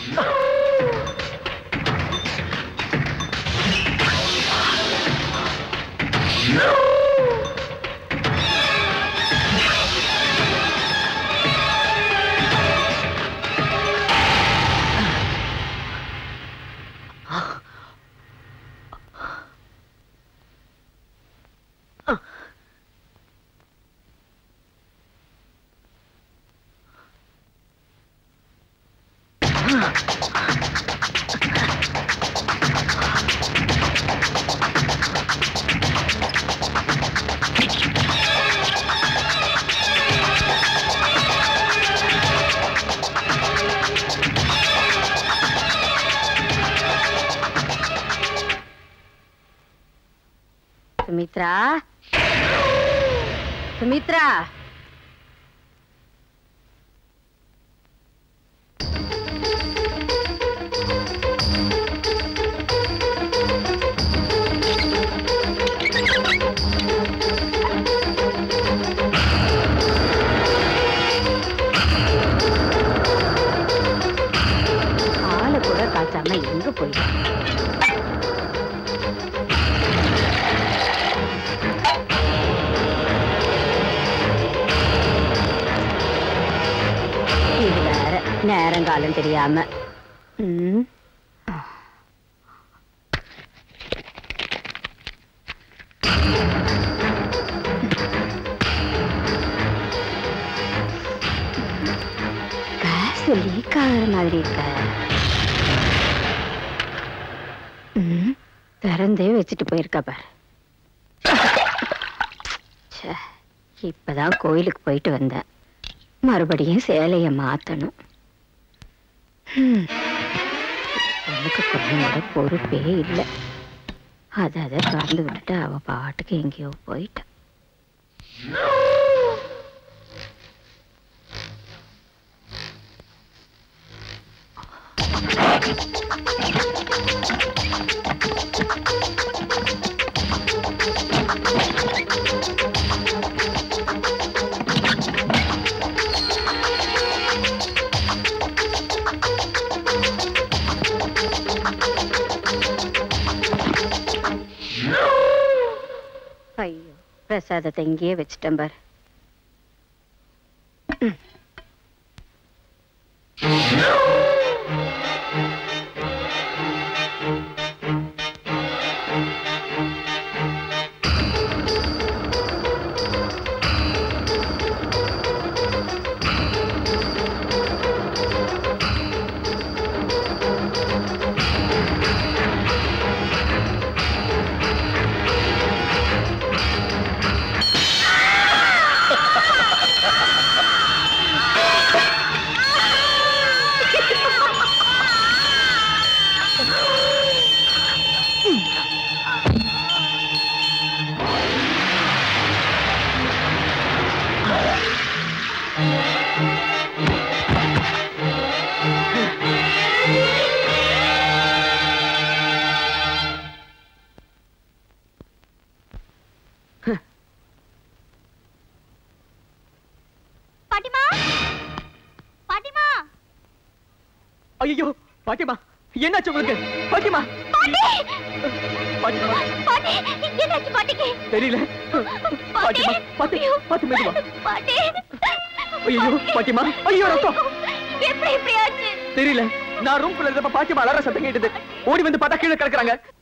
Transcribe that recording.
சுமித்ரா சுமித்ரா ஆளு கூட காய்ச்சாம எங்க போயிட்டு இது வேற நேரங்காலம் தெரியாம ம். கேஸ் லீக் ஆகிற மாதிரி இருக்க ம், திறந்தே வச்சுட்டு போயிருக்கா பாரு ச்சே, இப்பதான் கோயிலுக்கு போயிட்டு வந்தேன் மறுபடியும் சேலைய மாத்தணும் ஹம். எனக்கு கொஞ்சம் கூட பொறுப்பே இல்லை அதை அதை திறந்து விட்டுட்டு அவ பாட்டுக்கு எங்கேயோ போயிட்டா ஐயோ பிரசாதத்தை இங்கேயே வச்சுட்டேன் பாரு ம். பாட்டிமா பாட்டிமா ஐயோ பாட்டிமா என்னாச்சு உங்களுக்கு பாட்டிமா பாட்டி பாட்டிமா பாட்டி என்னாச்சு பாட்டிக்கு தெரியல பாட்டிமா பாட்டி பாட்டி மெதுவா பாட்டி ஐயோ பாட்டிமா ஐயோ ரத்தம் எப்படி இப்படி ஆச்சு தெரியல நான் ரூம்குள்ள இருந்தப்ப பாட்டிமா அலற சத்தம் கேட்டது ஓடி வந்து பார்த்தா கீழே கிடக்குறாங்க